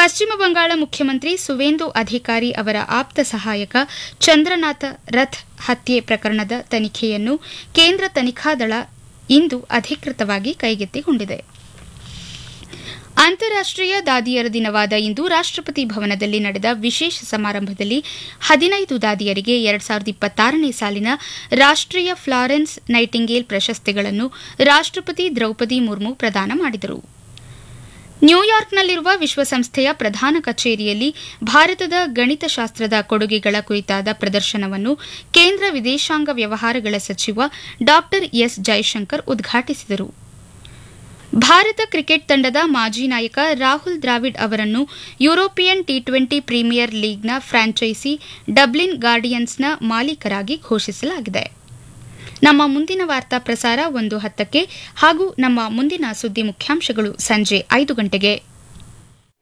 ಪಶ್ಚಿಮ ಬಂಗಾಳ ಮುಖ್ಯಮಂತ್ರಿ ಸುವೇಂದು ಅಧಿಕಾರಿ ಅವರ ಆಪ್ತ ಸಹಾಯಕ ಚಂದ್ರನಾಥ ರಥ್ ಹತ್ಯೆ ಪ್ರಕರಣದ ತನಿಖೆಯನ್ನು ಕೇಂದ್ರ ತನಿಖಾ ದಳ ಇಂದು ಅಧಿಕೃತವಾಗಿ ಕೈಗೆತ್ತಿಕೊಂಡಿದೆ ಅಂತಾರಾಷ್ಟೀಯ ದಾದಿಯರ ದಿನವಾದ ಇಂದು ರಾಷ್ಟಪತಿ ಭವನದಲ್ಲಿ ನಡೆದ ವಿಶೇಷ ಸಮಾರಂಭದಲ್ಲಿ ಹದಿನೈದು ದಾದಿಯರಿಗೆ ಎರಡ್ ಸಾವಿರದ ಇಪ್ಪತ್ತಾರನೇ ಸಾಲಿನ ರಾಷ್ಟೀಯ ಫ್ಲಾರೆನ್ಸ್ ನೈಟಿಂಗೇಲ್ ಪ್ರಶಸ್ತಿಗಳನ್ನು ರಾಷ್ಟಪತಿ ದ್ರೌಪದಿ ಮುರ್ಮು ಪ್ರದಾನ ಮಾಡಿದರು ನ್ಯೂಯಾರ್ಕ್ನಲ್ಲಿರುವ ವಿಶ್ವಸಂಸ್ಥೆಯ ಪ್ರಧಾನ ಕಚೇರಿಯಲ್ಲಿ ಭಾರತದ ಗಣಿತಶಾಸ್ತ್ರದ ಕೊಡುಗೆಗಳ ಕುರಿತಾದ ಪ್ರದರ್ಶನವನ್ನು ಕೇಂದ್ರ ವಿದೇಶಾಂಗ ವ್ಯವಹಾರಗಳ ಸಚಿವ ಡಾ ಎಸ್ ಜೈಶಂಕರ್ ಉದ್ಘಾಟಿಸಿದರು ಭಾರತ ಕ್ರಿಕೆಟ್ ತಂಡದ ಮಾಜಿ ನಾಯಕ ರಾಹುಲ್ ದ್ರಾವಿಡ್ ಅವರನ್ನು ಯುರೋಪಿಯನ್ ಟಿ ಟ್ವೆಂಟಿ ಪ್ರೀಮಿಯರ್ ಲೀಗ್ನ ಫ್ರಾಂಚೈಸಿ ಡಬ್ಲಿನ್ ಗಾರ್ಡಿಯನ್ಸ್ನ ಮಾಲೀಕರಾಗಿ ಘೋಷಿಸಲಾಗಿದೆ ನಮ್ಮ ಮುಂದಿನ ವಾರ್ತಾ ಪ್ರಸಾರ ಒಂದು ಹತ್ತಕ್ಕೆ ಹಾಗೂ ನಮ್ಮ ಮುಂದಿನ ಸುದ್ದಿ ಮುಖ್ಯಾಂಶಗಳು ಸಂಜೆ ಐದು ಗಂಟೆಗೆ